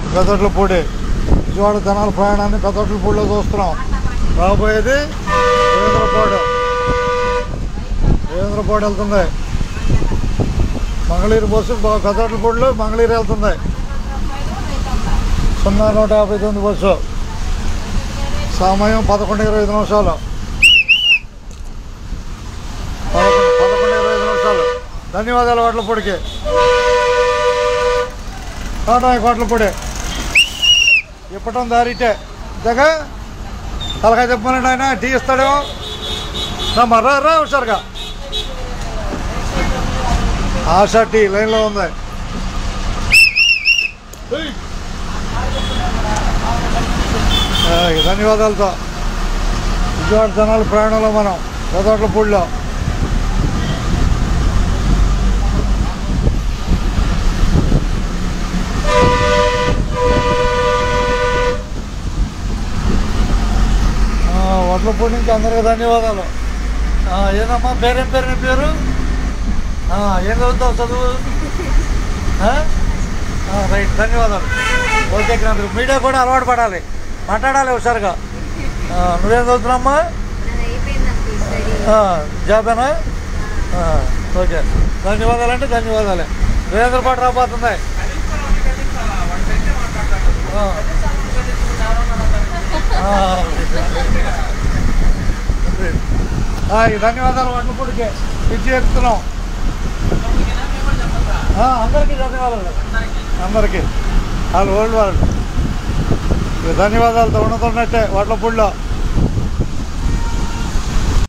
పెద్దట్లపూడి విజయవాడ జనాల ప్రయాణాన్ని పెద్దట్లపూడిలో చూస్తున్నాం రాబోయేది రవీంద్రపాడు రవీంద్రపాడు వెళ్తుంది మంగళగిరి బస్సు బ- పెద్దట్లపూడిలో మంగళగిరి వెళ్తుంది సున్నా నూట యాభై తొమ్మిది బస్సు సమయం పదకొండు ఇరవై ఐదు నిమిషాలు పదకొండు పదకొండు ఇరవై ఐదు నిమిషాలు ధన్యవాదాలు వడ్లపూడికి టాటా వడ్లపూడి ఇప్పటం దారిటే దగ్గ తలకాయ చెప్పమనండి ఆయన టీ ఇస్తాడేమో రమ్మా రా రా హుషారుగా ఆశా టీ లైన్లో ఉంది ఆ, ఈ ధన్యవాదాలతో విజయవాడ జనాల ప్రయాణంలో మనం పెదోట్లపూడిలో వడ్లపూడి నుంచి అందరికీ ధన్యవాదాలు ఆ, ఏదమ్మా పేరేం పేరు నీ పేరు ఆ, ఏం చదువుతావు చదువు ఆ? ఆ, రైట్ ధన్యవాదాలు ఓకే క్రాంతి మీడియా కూడా అలవాటు పడాలి మాట్లాడాలి హుషారుగా ఆ, నువ్వేం చదువుతున్నామ్మా నాది అయిపోయింది అంకుల్ స్టడీ ఆ, జాబేనా ఆ, ఓకే ధన్యవాదాలు అంటే ధన్యవాదాలే వీరేంద్ర పాటు రాబోతుంది ఆ. ఆ. ఆ, ఈ ధన్యవాదాలు వంటపూడికి ఇచ్చి ఎక్కుతున్నాం ఆ, అందరికీ ధన్యవాదాలు అందరికీ వాళ్ళు ఓల్డ్ వాళ్ళు ఈ ధన్యవాదాలతో ఉన్నతున్నట్టే వడ్లపూడిలో